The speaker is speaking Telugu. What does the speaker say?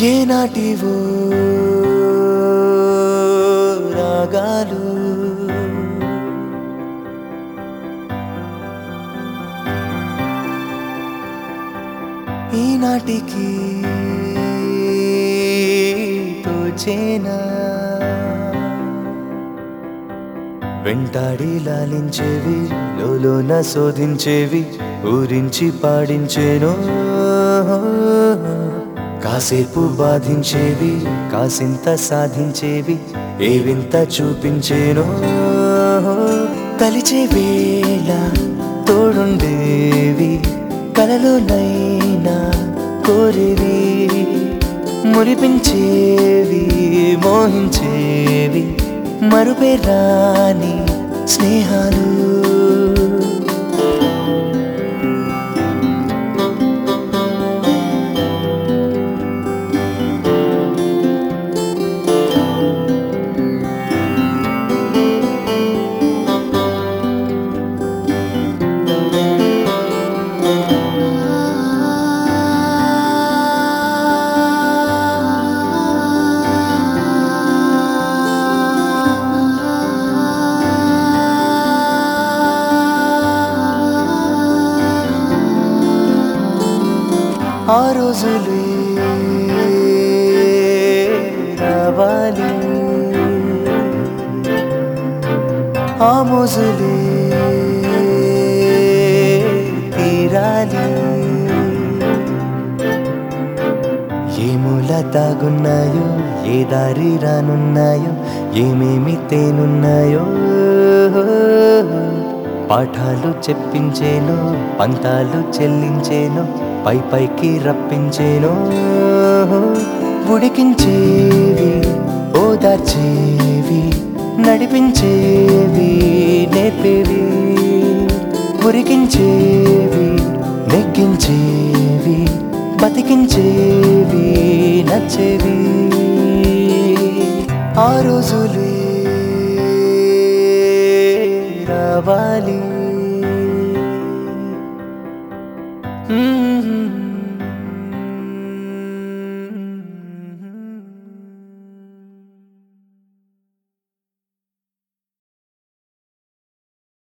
ఏనాటివో రాగాలు ఈనాటికి తోచేనా వెంటాడి లాలించేవి లోలోన శోధించేవి ఊరించి పాడించేను కాసేపు బాధించేవి కాసింత సాధించేవి ఏ వింత చూపించేను తలిచే వేళ తోడుండేవి కలలోనైనా కోరేవి మురిపించేవి మోహించేవి మరుపే రాని స్నేహాలు ఆ రోజులే రావాలి ఆ మోజులే తీరాలి ఏ మూల తాగున్నాయో ఏ దారి రానున్నాయో ఏమేమి తేనున్నాయో పాఠాలు చెప్పించేను పంతాలు చెల్లించేను పై పైకి రప్పించేను ఉడికించేవి ఓదార్చేవి నడిపించేవి నేర్పేవి ఉరికించేవి నెగ్గించేవి బతికించేవి నచ్చేవి ఆ రోజులే రావాలి